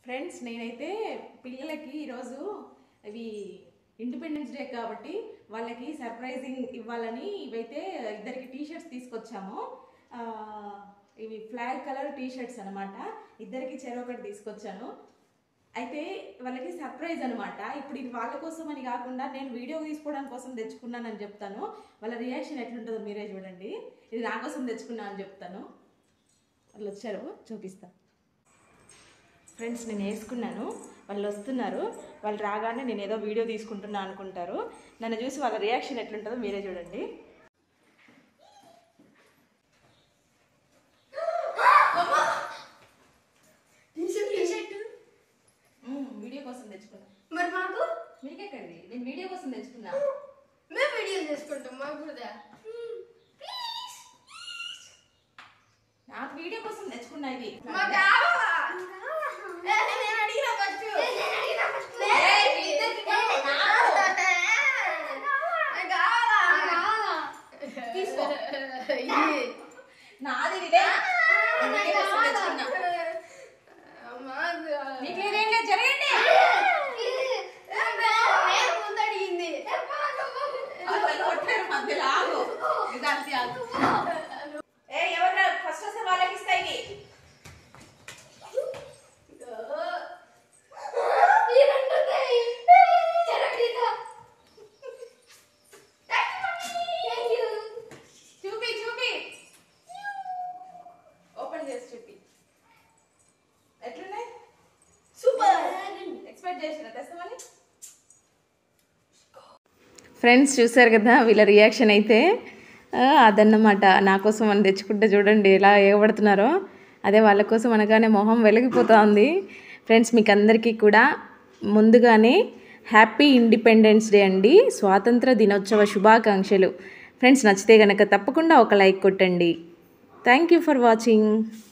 Friends నేనైతే పిల్లలకి ఈరోజు ఇవి ఇండిపెండెన్స్ డే కాబట్టి వాళ్ళకి సర్ప్రైజింగ్ ఇవ్వాలని ఇవైతే ఇద్దరికి టీ షర్ట్స్ తీసుకొచ్చాము ఆ, ఇవి ఫ్లాగ్ కలర్ టీ షర్ట్స్ అనమాట ఇద్దరికి చెరొకటి తీసుకొచ్చాను అయితే వాళ్ళకి సర్ప్రైజ్ అనమాట ఇప్పుడు ఇది వాళ్ళ కోసం అని కాకుండా నేను వీడియో తీసుకోవడానికి కోసం తెచ్చుకున్నానని చెప్తాను వాళ్ళ రియాక్షన్ ఎట్లుంటుందో మీరే చూడండి ఇది నా కోసం తెచ్చుకున్నా అని చెప్తాను వాళ్ళు వచ్చారు చూపిస్తా ఫ్రెండ్స్ నేను వేసుకున్నాను వాళ్ళు వస్తున్నారు వాళ్ళు రాగానే నేను ఏదో వీడియో తీసుకుంటున్నా అనుకుంటారు నన్ను చూసి వాళ్ళ రియాక్షన్ ఎట్లుంటుందో మీరే చూడండి టీషర్ట్ టీషర్ట్ మ్మ్, వీడియో కోసం తెచ్చుకున్నా మరి మాకు మీకెక్కడిది నేను వీడియో కోసం తెచ్చుకున్నా మేము వీడియో చేసుకుంటాం మాకు కూడా నాకు వీడియో కోసం తెచ్చుకున్నా ఇది మా కావాలా ఏ, నేను అడిగినా ఫస్ట్ నేను అడిగినా ఫస్ట్ మీ ఇద్దరికి కాదు, నాకు. కావాలా తీసుకో. ఇది. నాది ఇదే వీడియో కోసం తెచ్చుకున్నా మాకు మీకు లేదేం లేదు జరగండి నేను ముందు అడిగింది వాళ్ళు కొట్టారు మధ్యలో ఆగు నిజానికి ఆగు ఏ ఎవరు ఫస్ట్ వస్తే వాళ్ళకి ఇస్తా ఇది చూపి చూపి ఓపెన్ చేసి చూపి ఎట్లున్నాయి సూపర్ ఎక్స్పెక్ట్ చేసిన తెస్తామని ఫ్రెండ్స్ చూసారు కదా వీళ్ళ రియాక్షన్ అయితే ఆ, అదన్నమాట నా కోసం అని తెచ్చుకుంటే చూడండి ఎలా ఎగబడుతున్నారో అదే వాళ్ళ కోసం అనగానే మొహం వెలిగిపోతూ ఉంది ఫ్రెండ్స్ మీకు అందరికీ కూడా ముందుగానే హ్యాపీ ఇండిపెండెన్స్ డే అండి స్వాతంత్ర దినోత్సవ శుభాకాంక్షలు ఫ్రెండ్స్ నచ్చితే కనుక తప్పకుండా ఒక లైక్ కొట్టండి థ్యాంక్ యూ ఫర్ వాచింగ్